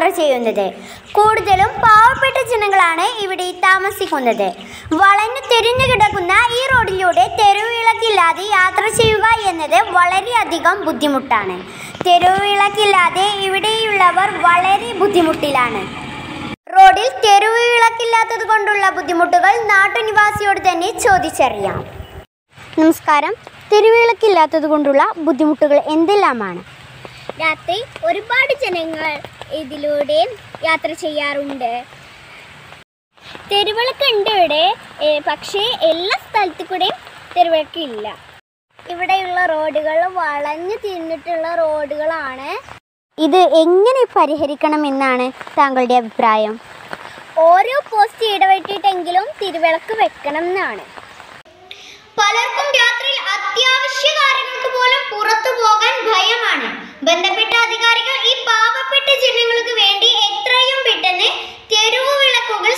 യാത്ര ചെയ്യുന്നത് കൂടുതലും പാവപ്പെട്ട ജനങ്ങളാണ് ഇവിടെ താമസിക്കുന്നത് വളഞ്ഞു തിരിഞ്ഞു കിടക്കുന്ന ഈ റോഡിലൂടെ തെരുവിളക്കില്ലാതെ യാത്ര ചെയ്യുക എന്നത് വളരെയധികം ബുദ്ധിമുട്ടാണ് തെരുവിളക്കില്ലാതെ ഇവിടെയുള്ളവർ വളരെ ബുദ്ധിമുട്ടിലാണ് റോഡിൽ തെരുവ് വിളക്കില്ലാത്തത് കൊണ്ടുള്ള ബുദ്ധിമുട്ടുകൾ നാട്ടുനിവാസിയോട് തന്നെ ചോദിച്ചറിയാം നമസ്കാരം തെരുവിളക്കില്ലാത്തത് കൊണ്ടുള്ള ബുദ്ധിമുട്ടുകൾ എന്തെല്ലാമാണ് രാത്രി ഒരുപാട് ജനങ്ങൾ ഇതിലൂടെ യാത്ര ചെയ്യാറുണ്ട് തെരുവിളക്ക് ഉണ്ട് ഇവിടെ ഏ, പക്ഷേ എല്ലാ സ്ഥലത്തു കൂടെയും തെരുവിളക്ക് ഇല്ല ഇവിടെയുള്ള റോഡുകൾ വളഞ്ഞു തിരിഞ്ഞിട്ടുള്ള റോഡുകളാണ് ഇത് എങ്ങനെ പരിഹരിക്കണമെന്നാണ് താങ്കളുടെ അഭിപ്രായം ഓരോ പോസ്റ്റ് ഇടവിട്ടിട്ടെങ്കിലും തിരുവിളക്ക് വെക്കണം എന്നാണ് പലർക്കും രാത്രിയിൽ അത്യാവശ്യ കാര്യങ്ങൾക്ക് പോലും പുറത്തു പോകാൻ ഭയമാണ് ബന്ധപ്പെട്ട അധികാരികൾ ഈ പാവപ്പെട്ട ജനങ്ങൾക്ക് വേണ്ടി എത്രയും പെട്ടെന്ന് തെരുവു വിളക്കുകൾ